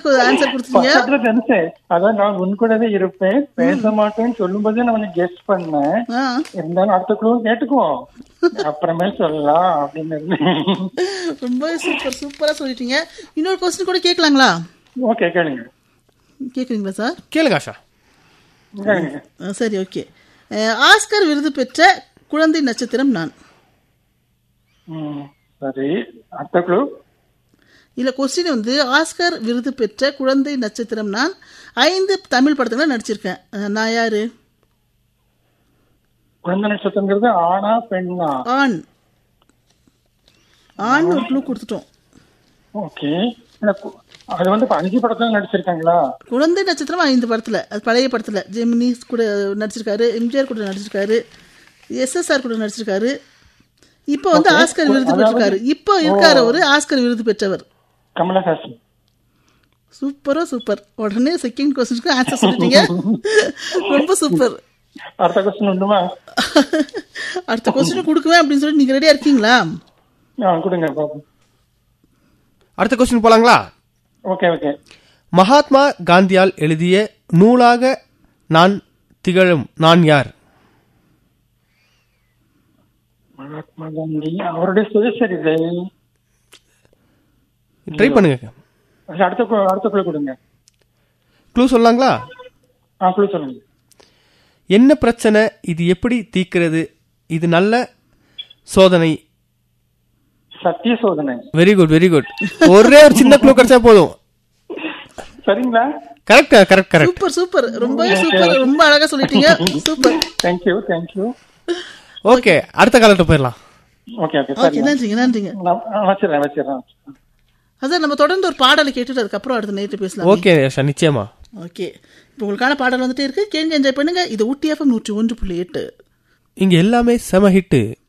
Answer கொடுத்தீங்க பக்கத்துல தெரிஞ்சேன் அதான் நான் உன் கூடவே இருப்பேன் பேச மாட்டேன்னு சொல்லும்போதே நான் கொஞ்சம் கெஸ்ட் பண்ணேன் ஆ, இருந்தாலும் அடுத்த குழு கேட்டுக்குவோம் அப்புறமே சொல்லலாம் அப்படின்னு இருந்தேன். ரொம்ப சூப்பர் சூப்பரா சொல்லிட்டீங்க இன்னொரு கொஸ்டின் கூட கேட்கலாங்களா ஓகே கேளுங்க கேக்குறீங்களா சார் கேளுங்க ஆஷா கேளுங்க ஆ, சரி ஓகே அஹ், ஆஸ்கர் விருது பெற்ற குழந்தை நட்சத்திரம் நான் ம், சரி அடுத்த குழு இல்ல கொஸ்டின் வந்து ஆஸ்கர் விருது பெற்ற குழந்தை நட்சத்திரம் நான் ஐந்து தமிழ் படத்துல நடிச்சிருக்கேன் அஹ், நான் யாரு குழந்தை நட்சத்திரங்கிறது ஆனா பெண்ணா ஆண் ஆண் ஒரு க்ளூ கொடுத்துட்டோம் ஓகே அது வந்து இப்ப அஞ்சு படத்துல நடிச்சிருக்காங்களா குழந்தை நட்சத்திரம் ஐந்து படத்துல அது பழைய படத்துல ஜெமினி கூட நடிச்சிருக்காரு எம்ஜிஆர் கூட நடிச்சிருக்காரு எஸ்எஸ்ஆர் கூட நடிச்சிருக்காரு இப்போ வந்து ஆஸ்கர் விருது பெற்றிருக்காரு இப்போ இருக்காரு ஒரு ஆஸ்கர் விருது பெற்றவர் கமலஹாசன் சூப்பரா சூப்பர் உடனே செகண்ட் கொஸ்டினுக்கு ஆன்சர் சொல்லிட்டீங்க ரொம்ப சூப்பர் அடுத்த கொஸ்டின் உண்டுமா அடுத்த கொஸ்டின் கொடுக்குவேன் அப்படின்னு சொல்லி நீங்க ரெடியா இருக்கீங்களா ஆ கொடுங்க பாப்போம் அடுத்த கொஸ்டின் போலாங்களா ஓகே ஓகே மகாத்மா காந்தியால் எழுதிய நூலாக நான் திகழும் நான் யார் மகாத்மா காந்தி அவருடைய சுயசரிதை ட்ரை பண்ணுங்க அடுத்த கு- அடுத்த குழு கொடுங்க க்ளூ சொல்லலாங்களா ஆ குழு சொல்லுங்க என்ன பிரச்சனை இது எப்படி தீர்க்கிறது இது நல்ல சோதனை சத்திய சோதனை வெரி குட் வெரி குட் ஒரே ஒரு சின்ன க்ளூ கிடைச்சா போதும் சரிங்களா correct correct correct super super ரொம்ப சூப்பர் ரொம்ப அழகா சொல்லிட்டீங்க சூப்பர் தேங்க்யூ தேங்க்யூ ஓகே அடுத்த காலத்தை போயிடலாம் ஓகே ஓகே ஓகே சரி நன்றிங்க நன்றிங்க நான் ஆ, வச்சிடுறேன் வச்சிடுறேன் அதான் நம்ம தொடர்ந்து ஒரு பாடலை கேட்டுட்டு அதுக்கப்புறம் அடுத்த நைட்டு பேசலாம் ஓகே ஆஷா நிச்சயமா ஓகே இப்போ உங்களுக்கான பாடல் வந்துட்டே இருக்கு கேளுங்க என்ஜாய் பண்ணுங்க இது ஊட்டி எஃப்எம் நூற்றி ஒன்று புள்ளி எட்டு இங்க எல்லாமே செம ஹிட்டு